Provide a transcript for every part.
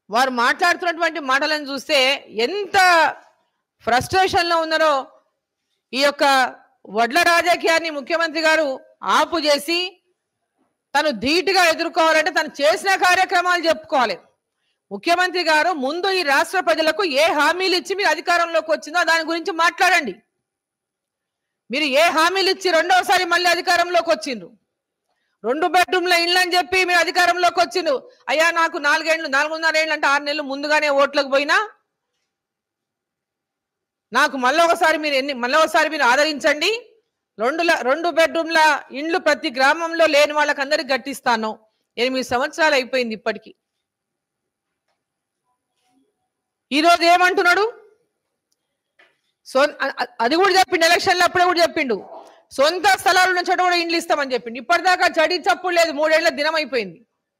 వారు మాట్లాడుతున్నటువంటి మాటలను చూస్తే ఎంత ఫ్రస్ట్రేషన్లో ఉన్నారో ఈ యొక్క వడ్ల రాజకీయాన్ని ముఖ్యమంత్రి గారు ఆపు చేసి తను ధీటుగా ఎదుర్కోవాలంటే తను చేసిన కార్యక్రమాలు చెప్పుకోవాలి ముఖ్యమంత్రి గారు ముందు ఈ రాష్ట్ర ప్రజలకు ఏ హామీలు ఇచ్చి మీరు అధికారంలోకి వచ్చిందో దాని గురించి మాట్లాడండి మీరు ఏ హామీలు ఇచ్చి రెండవసారి మళ్ళీ అధికారంలోకి వచ్చిండ్రు రెండు బెడ్రూమ్ల ఇండ్లు అని చెప్పి మీరు అధికారంలోకి వచ్చిండ్రు అయ్యా నాకు నాలుగేండ్లు నాలుగున్నర ఏళ్ళు అంటే ఆరు నెలలు ముందుగానే ఓట్లకు పోయినా నాకు మళ్ళీ ఒకసారి మీరు ఎన్ని మళ్ళీ ఒకసారి మీరు ఆదరించండి రెండు ల- రెండు బెడ్రూమ్ల ఇండ్లు ప్రతి గ్రామంలో లేని వాళ్ళకి అందరికి గట్టిస్తాను ఎనిమిది సంవత్సరాలు అయిపోయింది ఇప్పటికి ఈరోజు ఏమంటున్నాడు సో అ- అ- అది కూడా చెప్పిండు ఎలక్షన్లు అప్పుడే కూడా చెప్పిండు సొంత స్థలాలు ఉన్న చోట కూడా ఇండ్లు ఇస్తామని చెప్పిండు ఇప్పటిదాకా చడి చప్పుడు లేదు మూడేళ్ల దినం అయిపోయింది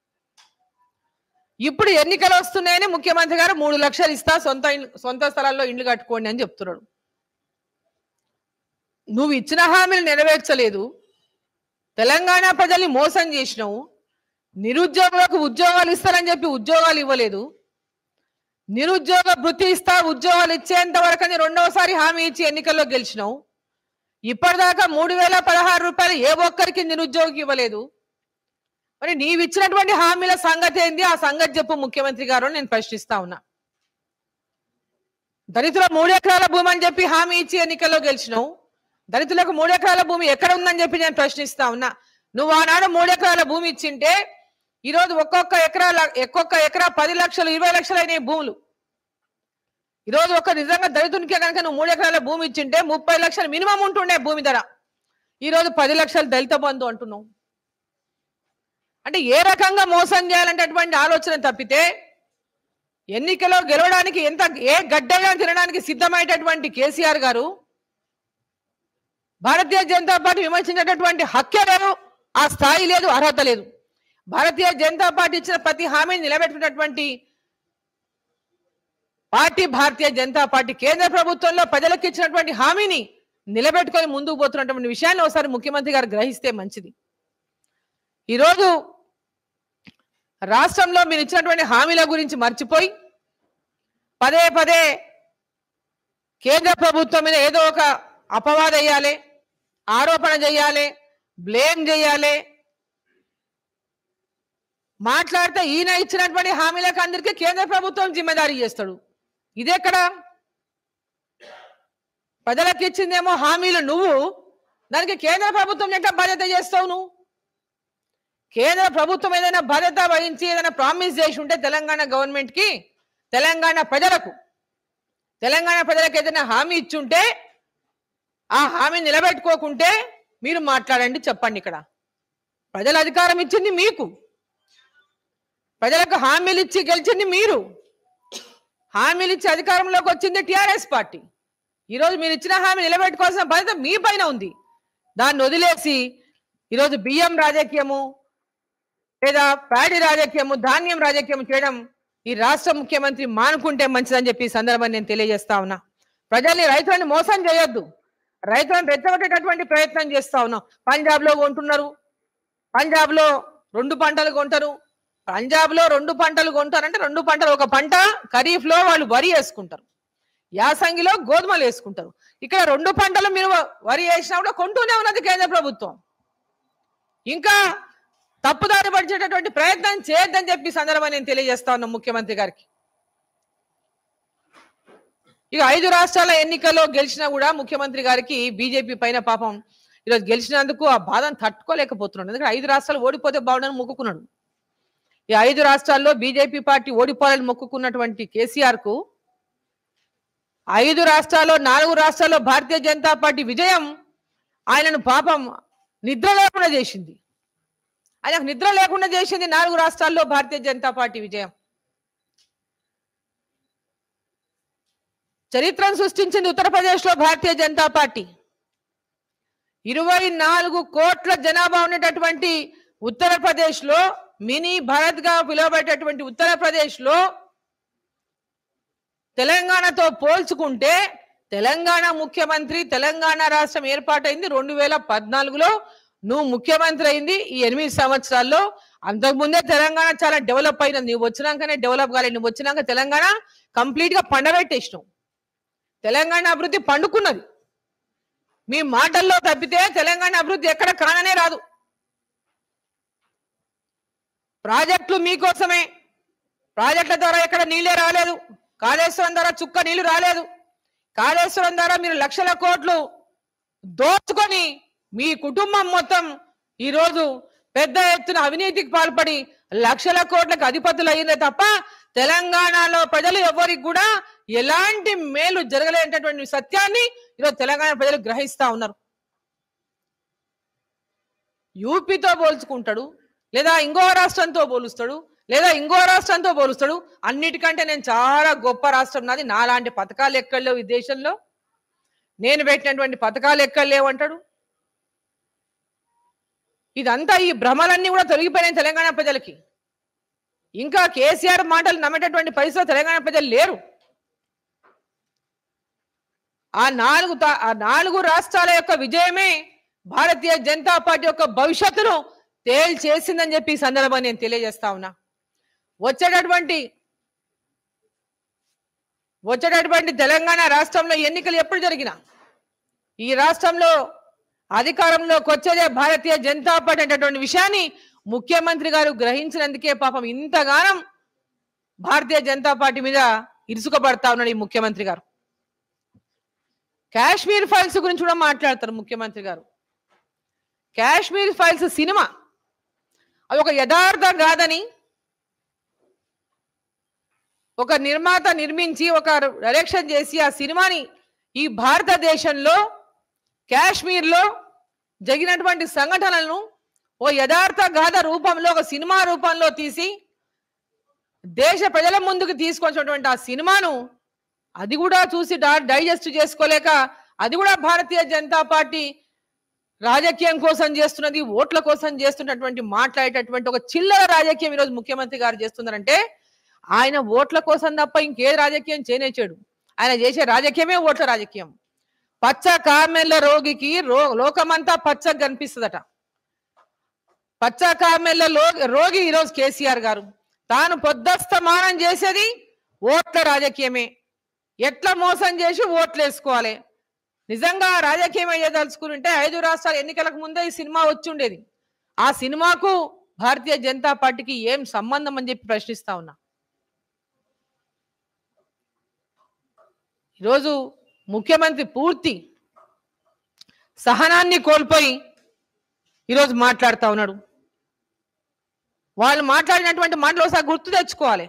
ఇప్పుడు ఎన్నికలు వస్తున్నాయని ముఖ్యమంత్రి గారు మూడు లక్షలు ఇస్తా సొంత ఇన్- సొంత స్థలాల్లో ఇండ్లు కట్టుకోండి అని చెప్తున్నాడు నువ్వు ఇచ్చిన హామీలు నెరవేర్చలేదు తెలంగాణ ప్రజల్ని మోసం చేసినావు నిరుద్యోగులకు ఉద్యోగాలు ఇస్తారని చెప్పి ఉద్యోగాలు ఇవ్వలేదు నిరుద్యోగ వృత్తి ఇస్తా ఉద్యోగాలు ఇచ్చేంత వరకు అని రెండవసారి హామీ ఇచ్చి ఎన్నికల్లో గెలిచినావు ఇప్పటిదాకా మూడు వేల పదహారు రూపాయలు ఏ ఒక్కరికి నిరుద్యోగికి ఇవ్వలేదు మరి నీవు ఇచ్చినటువంటి హామీల సంగతి ఏంది ఆ సంగతి చెప్పు ముఖ్యమంత్రి గారు అని నేను ప్రశ్నిస్తా ఉన్నా దళితుల మూడు ఎకరాల భూమి అని చెప్పి హామీ ఇచ్చి ఎన్నికల్లో గెలిచినావు దళితులకు మూడు ఎకరాల భూమి ఎక్కడ ఉందని చెప్పి నేను ప్రశ్నిస్తా ఉన్నా నువ్వు ఆనాడు మూడు ఎకరాల భూమి ఇచ్చింటే ఈరోజు ఒక్కొక్క ఎకరాల ఒక్కొక్క ఎకరా పది లక్షలు ఇరవై లక్షలు అయినాయి భూములు ఈరోజు ఒక నిజంగా దళితునికే కనుక నువ్వు మూడు ఎకరాల భూమి ఇచ్చింటే ముప్పై లక్షలు మినిమం ఉంటుండే భూమి ధర ఈరోజు పది లక్షలు దళిత బంధు అంటున్నావు అంటే ఏ రకంగా మోసం చేయాలంటటువంటి ఆలోచన తప్పితే ఎన్నికలో గెలవడానికి ఎంత ఏ గడ్డగా తినడానికి సిద్ధమైనటువంటి కేసీఆర్ గారు భారతీయ జనతా పార్టీ విమర్శించేటటువంటి హక్కే లేదు ఆ స్థాయి లేదు అర్హత లేదు భారతీయ జనతా పార్టీ ఇచ్చిన ప్రతి హామీని నిలబెట్టుకున్నటువంటి పార్టీ భారతీయ జనతా పార్టీ కేంద్ర ప్రభుత్వంలో ప్రజలకు ఇచ్చినటువంటి హామీని నిలబెట్టుకొని ముందుకు పోతున్నటువంటి విషయాన్ని ఒకసారి ముఖ్యమంత్రి గారు గ్రహిస్తే మంచిది ఈరోజు రాష్ట్రంలో మీరు ఇచ్చినటువంటి హామీల గురించి మర్చిపోయి పదే పదే కేంద్ర ప్రభుత్వం మీద ఏదో ఒక అపవాదం వేయాలి ఆరోపణ చేయాలి బ్లేమ్ చేయాలి మాట్లాడితే ఈయన ఇచ్చినటువంటి హామీలకు అందరికీ కేంద్ర ప్రభుత్వం జిమ్మెదారీ చేస్తాడు ఇదెక్కడ ప్రజలకు ఇచ్చిందేమో హామీలు నువ్వు దానికి కేంద్ర ప్రభుత్వం ఎట్లా బాధ్యత చేస్తావు నువ్వు కేంద్ర ప్రభుత్వం ఏదైనా బాధ్యత వహించి ఏదైనా ప్రామిస్ చేసి ఉంటే తెలంగాణ గవర్నమెంట్ కి తెలంగాణ ప్రజలకు తెలంగాణ ప్రజలకు ఏదైనా హామీ ఇచ్చుంటే ఆ హామీ నిలబెట్టుకోకుంటే మీరు మాట్లాడండి చెప్పండి ఇక్కడ ప్రజల అధికారం ఇచ్చింది మీకు ప్రజలకు హామీలు ఇచ్చి గెలిచింది మీరు హామీలు ఇచ్చి అధికారంలోకి వచ్చింది టిఆర్ఎస్ పార్టీ ఈరోజు మీరు ఇచ్చిన హామీ నిలబెట్టుకోవాల్సిన బాధ్యత మీ పైన ఉంది దాన్ని వదిలేసి ఈరోజు బియ్యం రాజకీయము లేదా ప్యాడి రాజకీయము ధాన్యం రాజకీయం చేయడం ఈ రాష్ట్ర ముఖ్యమంత్రి మానుకుంటే మంచిదని చెప్పి ఈ సందర్భాన్ని నేను తెలియజేస్తా ఉన్నా ప్రజల్ని రైతులను మోసం చేయొద్దు రైతులను రెచ్చగొట్టేటటువంటి ప్రయత్నం చేస్తా ఉన్నాం పంజాబ్ లో కొంటున్నారు పంజాబ్ లో రెండు పంటలు కొంటారు పంజాబ్ లో రెండు పంటలు కొంటారంటే రెండు పంటలు ఒక పంట ఖరీఫ్ లో వాళ్ళు వరి వేసుకుంటారు యాసంగిలో గోధుమలు వేసుకుంటారు ఇక్కడ రెండు పంటలు మీరు వరి వేసినా కూడా కొంటూనే ఉన్నది కేంద్ర ప్రభుత్వం ఇంకా తప్పుదారి పడిచేటటువంటి ప్రయత్నం చేయొద్దని చెప్పి ఈ సందర్భాన్ని నేను తెలియజేస్తా ఉన్నాను ముఖ్యమంత్రి గారికి ఇక ఐదు రాష్ట్రాల ఎన్నికల్లో గెలిచినా కూడా ముఖ్యమంత్రి గారికి బీజేపీ పైన పాపం ఈరోజు గెలిచినందుకు ఆ బాధను తట్టుకోలేకపోతున్నాడు ఎందుకంటే ఐదు రాష్ట్రాలు ఓడిపోతే బాగుండని మొక్కుకున్నాడు ఈ ఐదు రాష్ట్రాల్లో బీజేపీ పార్టీ ఓడిపోవాలని మొక్కుకున్నటువంటి కేసీఆర్ కు ఐదు రాష్ట్రాల్లో నాలుగు రాష్ట్రాల్లో భారతీయ జనతా పార్టీ విజయం ఆయనను పాపం నిద్ర లేకుండా చేసింది ఆయనకు నిద్ర లేకుండా చేసింది నాలుగు రాష్ట్రాల్లో భారతీయ జనతా పార్టీ విజయం చరిత్రను సృష్టించింది ఉత్తరప్రదేశ్ లో భారతీయ జనతా పార్టీ ఇరవై నాలుగు కోట్ల జనాభా ఉన్నటువంటి ఉత్తరప్రదేశ్ లో మినీ భారత్ గా పిలువబడేటటువంటి ఉత్తరప్రదేశ్ లో తెలంగాణతో పోల్చుకుంటే తెలంగాణ ముఖ్యమంత్రి తెలంగాణ రాష్ట్రం ఏర్పాటైంది రెండు వేల పద్నాలుగులో నువ్వు ముఖ్యమంత్రి అయింది ఈ ఎనిమిది సంవత్సరాల్లో అంతకుముందే తెలంగాణ చాలా డెవలప్ అయినది నువ్వు వచ్చినాకనే డెవలప్ కాలేదు నువ్వు వచ్చినాక తెలంగాణ కంప్లీట్ గా పండబెట్టేసినావు తెలంగాణ అభివృద్ధి పండుకున్నది మీ మాటల్లో తప్పితే తెలంగాణ అభివృద్ధి ఎక్కడ కాననే రాదు ప్రాజెక్టులు మీకోసమే ప్రాజెక్టుల ద్వారా ఎక్కడ నీళ్ళే రాలేదు కాళేశ్వరం ద్వారా చుక్క నీళ్లు రాలేదు కాళేశ్వరం ద్వారా మీరు లక్షల కోట్లు దోచుకొని మీ కుటుంబం మొత్తం ఈరోజు పెద్ద ఎత్తున అవినీతికి పాల్పడి లక్షల కోట్లకు అధిపతులు అయిందే తప్ప తెలంగాణలో ప్రజలు ఎవరికి కూడా ఎలాంటి మేలు జరగలేనటువంటి సత్యాన్ని ఈరోజు తెలంగాణ ప్రజలు గ్రహిస్తా ఉన్నారు యూపీతో పోల్చుకుంటాడు లేదా ఇంకో రాష్ట్రంతో పోలుస్తాడు లేదా ఇంకో రాష్ట్రంతో పోలుస్తాడు అన్నిటికంటే నేను చాలా గొప్ప రాష్ట్రం నాది నాలాంటి పథకాలు ఎక్కడ లేవు ఈ దేశంలో నేను పెట్టినటువంటి పథకాలు ఎక్కడ లేవు అంటాడు ఇదంతా ఈ భ్రమలన్నీ కూడా తొలగిపోయినాయి తెలంగాణ ప్రజలకి ఇంకా కేసీఆర్ మాటలు నమ్మేటటువంటి పరిస్థితిలో తెలంగాణ ప్రజలు లేరు ఆ నాలుగు తా- ఆ నాలుగు రాష్ట్రాల యొక్క విజయమే భారతీయ జనతా పార్టీ యొక్క భవిష్యత్తును తేల్చేసిందని చెప్పి ఈ సందర్భంగా నేను తెలియజేస్తా ఉన్నా వచ్చేటటువంటి వచ్చేటటువంటి తెలంగాణ రాష్ట్రంలో ఎన్నికలు ఎప్పుడు జరిగినా ఈ రాష్ట్రంలో అధికారంలోకి వచ్చేదే భారతీయ జనతా పార్టీ అనేటటువంటి విషయాన్ని ముఖ్యమంత్రి గారు గ్రహించినందుకే పాపం ఇంతగానం భారతీయ జనతా పార్టీ మీద ఇరుసుకబడతా ఉన్నాడు ఈ ముఖ్యమంత్రి గారు కాశ్మీర్ ఫైల్స్ గురించి కూడా మాట్లాడతారు ముఖ్యమంత్రి గారు కాశ్మీర్ ఫైల్స్ సినిమా అది ఒక యథార్థ కాదని ఒక నిర్మాత నిర్మించి ఒక డైరెక్షన్ చేసి ఆ సినిమాని ఈ భారతదేశంలో కాశ్మీర్లో జరిగినటువంటి సంఘటనలను ఓ యథార్థ గాథ రూపంలో ఒక సినిమా రూపంలో తీసి దేశ ప్రజల ముందుకు తీసుకొచ్చినటువంటి ఆ సినిమాను అది కూడా చూసి డా- డైజెస్ట్ చేసుకోలేక అది కూడా భారతీయ జనతా పార్టీ రాజకీయం కోసం చేస్తున్నది ఓట్ల కోసం చేస్తున్నటువంటి మాట్లాడేటటువంటి ఒక చిల్లర రాజకీయం ఈరోజు ముఖ్యమంత్రి గారు చేస్తున్నారంటే ఆయన ఓట్ల కోసం తప్ప ఇంకే రాజకీయం చేయనేచాడు ఆయన చేసే రాజకీయమే ఓట్ల రాజకీయం పచ్చ కామెల్ల రోగికి రో లోకమంతా పచ్చగా కనిపిస్తుందట పచ్చ కామెల్ల లో- రోగి ఈరోజు కేసీఆర్ గారు తాను పొద్దస్తమానం చేసేది ఓట్ల రాజకీయమే ఎట్లా మోసం చేసి ఓట్లు వేసుకోవాలి నిజంగా రాజకీయం అయ్యేదలుచుకుంటే ఐదు రాష్ట్రాల ఎన్నికలకు ముందే ఈ సినిమా వచ్చి ఉండేది ఆ సినిమాకు భారతీయ జనతా పార్టీకి ఏం సంబంధం అని చెప్పి ప్రశ్నిస్తా ఉన్నా ఈరోజు ముఖ్యమంత్రి పూర్తి సహనాన్ని కోల్పోయి ఈరోజు మాట్లాడుతా ఉన్నాడు వాళ్ళు మాట్లాడినటువంటి మాటలు ఒకసారి గుర్తు తెచ్చుకోవాలి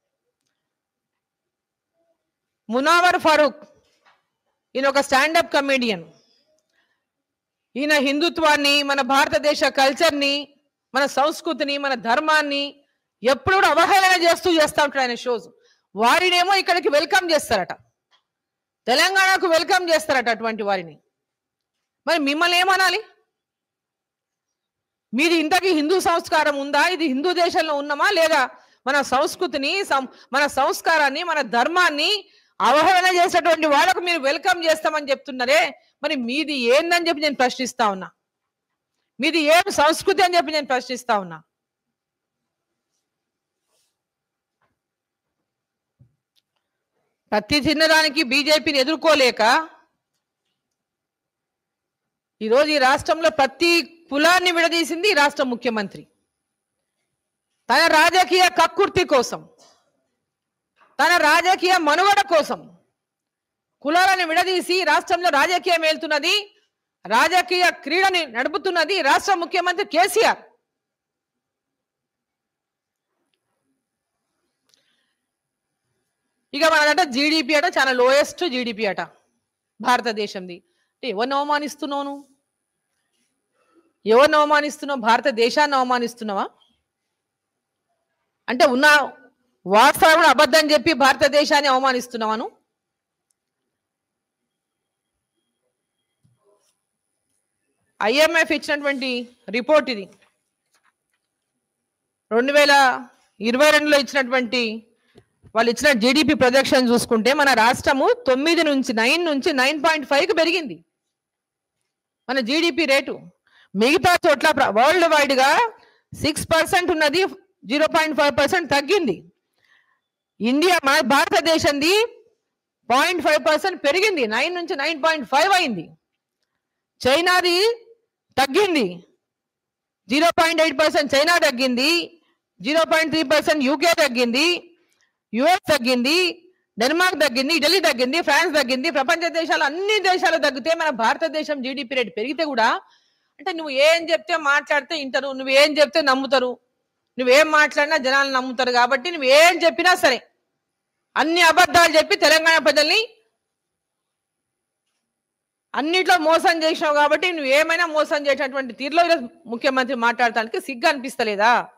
మునావర్ ఫరూక్ ఈయన ఒక స్టాండప్ కమేడియన్ ఈయన హిందుత్వాన్ని మన భారతదేశ కల్చర్ని మన సంస్కృతిని మన ధర్మాన్ని ఎప్పుడు కూడా అవహేళన చేస్తూ చేస్తా ఉంటాడు ఆయన షోస్ వారినేమో ఇక్కడికి వెల్కమ్ చేస్తారట తెలంగాణకు వెల్కమ్ చేస్తారట అటువంటి వారిని మరి మిమ్మల్ని ఏమనాలి మీది ఇంతకీ హిందూ సంస్కారం ఉందా ఇది హిందూ దేశంలో ఉన్నామా లేదా మన సంస్కృతిని సం- మన సంస్కారాన్ని మన ధర్మాన్ని అవహేళన చేసేటువంటి వాళ్ళకు మీరు వెల్కమ్ చేస్తామని చెప్తున్నారే మరి మీది ఏందని చెప్పి నేను ప్రశ్నిస్తా ఉన్నా మీది ఏం సంస్కృతి అని చెప్పి నేను ప్రశ్నిస్తా ఉన్నా ప్రతి తినడానికి బీజేపీని ఎదుర్కోలేక ఈరోజు ఈ రాష్ట్రంలో ప్రతి కులాన్ని విడదీసింది ఈ రాష్ట్ర ముఖ్యమంత్రి తన రాజకీయ కక్కుర్తి కోసం తన రాజకీయ మనుగడ కోసం కులాలను విడదీసి రాష్ట్రంలో రాజకీయం వెళ్తున్నది రాజకీయ క్రీడని నడుపుతున్నది రాష్ట్ర ముఖ్యమంత్రి కేసీఆర్ ఇక మనదంట జీడిపి అట చాలా లోయెస్ట్ జీడిపి అట భారతదేశంది అంటే ఎవరిని అవమానిస్తున్నావు నువ్వు? ఎవరిని అవమానిస్తున్నావు భారతదేశాన్ని అవమానిస్తున్నావా అంటే ఉన్న వాస్తవం కూడా అబద్ధం చెప్పి భారతదేశాన్ని అవమానిస్తున్నావా నువ్వు ఐఎంఎఫ్ ఇచ్చినటువంటి రిపోర్ట్ ఇది రెండు వేల ఇరవై రెండులో ఇచ్చినటువంటి వాళ్ళు ఇచ్చిన జీడిపి ప్రొజెక్షన్ చూసుకుంటే మన రాష్ట్రము తొమ్మిది నుంచి నైన్ నుంచి నైన్ పాయింట్ ఫైవ్కి పెరిగింది మన జీడిపి రేటు మిగతా చోట్ల వరల్డ్ వైడ్ గా సిక్స్ పర్సెంట్ ఉన్నది జీరో పాయింట్ ఫైవ్ పర్సెంట్ తగ్గింది ఇండియా మన భారతదేశంది పాయింట్ ఫైవ్ పర్సెంట్ పెరిగింది నైన్ నుంచి నైన్ పాయింట్ ఫైవ్ అయింది చైనాది తగ్గింది zero point eight percent China తగ్గింది zero point three percent UK తగ్గింది యుఎస్ తగ్గింది డెన్మార్క్ తగ్గింది ఇటలీ తగ్గింది ఫ్రాన్స్ తగ్గింది ప్రపంచ దేశాలు అన్ని దేశాలు తగ్గితే మన భారతదేశం జీడిపి రేట్ పెరిగితే కూడా అంటే నువ్వు ఏం చెప్తే మాట్లాడితే వింటారు నువ్వు ఏం చెప్తే నమ్ముతారు నువ్వేం మాట్లాడినా జనాలు నమ్ముతారు కాబట్టి నువ్వు ఏం చెప్పినా సరే అన్ని అబద్ధాలు చెప్పి తెలంగాణ ప్రజల్ని అన్నిట్లో మోసం చేసినావు కాబట్టి నువ్వు ఏమైనా మోసం చేసినటువంటి తీరులో ఈరోజు ముఖ్యమంత్రి మాట్లాడటానికి సిగ్గు అనిపిస్తలేదా